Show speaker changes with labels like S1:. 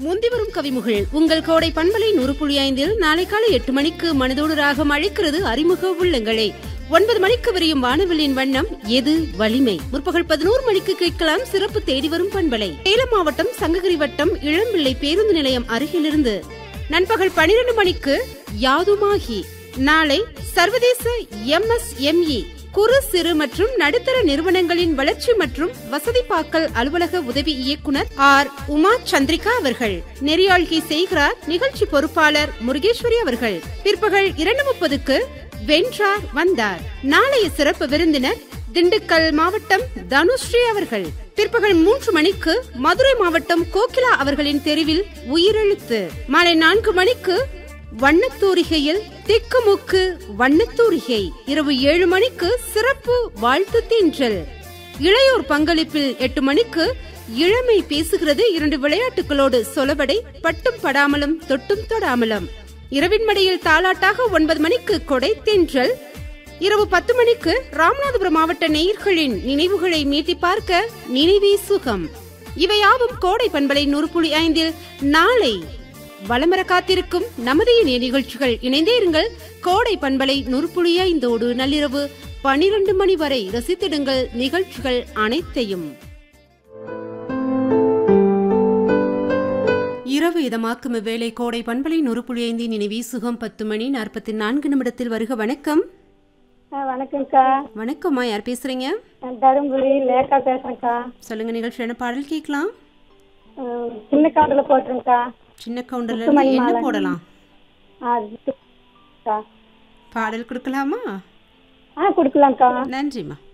S1: முந்திவரும் கவிமுகள் உங்கள் கோடை பண்பலை நூறு புள்ளி ஐந்தில் நாளை காலை எட்டு மணிக்கு மனதோடு ராகம் அழைக்கிறது அறிமுக உள்ளங்களை ஒன்பது மணிக்கு விரியும் வானவில்லின் வண்ணம் எது வலிமை முற்பகல் பதினோரு மணிக்கு கேட்கலாம் சிறப்பு தேடி வரும் பண்பலை சேலம் மாவட்டம் சங்ககிரி வட்டம் இளம்பிள்ளை பேருந்து நிலையம் அருகிலிருந்து நண்பகல் பனிரெண்டு மணிக்கு யாதுமாகி நாளை சர்வதேச எம்எஸ்எம்இ குறு சிறு மற்றும் நடுத்தர நிறுவனங்களின் வளர்ச்சி மற்றும் வசதிப்பாக்கல் அலுவலக உதவி இயக்குனர் ஆர் உமா சந்திரிகா அவர்கள் நெறியாழ்கை செய்கிறார் நிகழ்ச்சி பொறுப்பாளர் முருகேஸ்வரி அவர்கள் பிற்பகல் இரண்டு முப்பதுக்கு வென்றார் வந்தார் நாளைய சிறப்பு விருந்தினர் திண்டுக்கல் மாவட்டம் தனுஸ்ரீ அவர்கள் பிற்பகல் மூன்று மணிக்கு மதுரை மாவட்டம் கோகிலா அவர்களின் தெருவில் உயிரெழுத்து மாலை நான்கு மணிக்கு வண்ணத்தூரிகையில் திக்குமுக்கு வண்ணத்தூரிகை இரவு ஏழு மணிக்கு சிறப்பு வாழ்த்து தீன்றல் இளையோர் பங்களிப்பில் எட்டு மணிக்கு இளமை பேசுகிறது இரண்டு விளையாட்டுகளோடு சொலவடை பட்டும் படாமலும் தொட்டும் தொடாமலும் இரவின் மடியில் தாலாட்டாக ஒன்பது மணிக்கு கொடை தென்றல் இரவு பத்து மணிக்கு ராமநாதபுரம் மாவட்ட நேயர்களின் நினைவுகளை மீட்டி பார்க்க நினைவே சுகம் இவையாவும் கோடை பண்பலை நூறு புள்ளி ஐந்தில் நாளை வளமர காத்திருக்கும் நமது இணைய நிகழ்ச்சிகள் இணைந்தே இருங்கள் கோடை பண்பலை நூறு புள்ளி ஐந்தோடு நள்ளிரவு பனிரெண்டு மணி வரை ரசித்திடுங்கள் நிகழ்ச்சிகள் அனைத்தையும் இரவு இதமாக்கும் இவ்வேளை கோடை பண்பலை நூறு புள்ளி ஐந்தின் நினைவி சுகம் பத்து மணி நாற்பத்தி நான்கு நிமிடத்தில் வருக வணக்கம்
S2: ஆ வணக்கம்க்கா
S1: வணக்கம்மா யார் பேசுறீங்க
S2: நான் தருமபுரி லேக்கா பேசுறேன்க்கா
S1: சொல்லுங்க நிகழ்ச்சி என்ன பாடல் கேட்கலாம்
S2: ம், சின்ன காட்டில் போட்டுருங்கக்கா
S1: சின்ன கவுண்டர்ல இருந்து என்ன போடலாம்
S2: ஆ இதுக்கா.
S1: பாடல் கொடுக்கலாமா
S2: ஆ கொடுக்கலாம்க்கா
S1: நன்றிம்மா